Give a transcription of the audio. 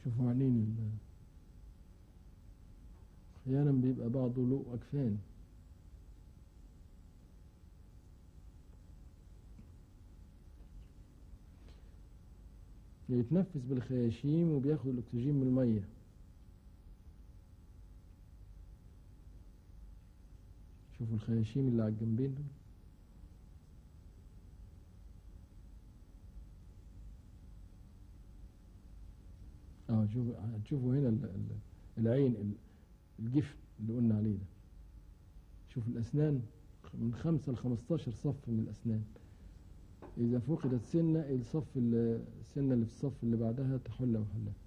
شوفوا عينين ال- أحيانا بيبقى بعضه له أكفان يتنفس بالخياشيم وبياخد الأكسجين من المية شوفوا الخياشيم اللي على الجنبين دول اه شوف هتشوفوا هنا ال- ال- العين ال- الجفن اللي قلنا عليه ده شوف الأسنان من خمسة لخمستاشر صف من الأسنان إذا فقدت سنة الصف ال- السنة اللي في الصف اللي بعدها تحل محلها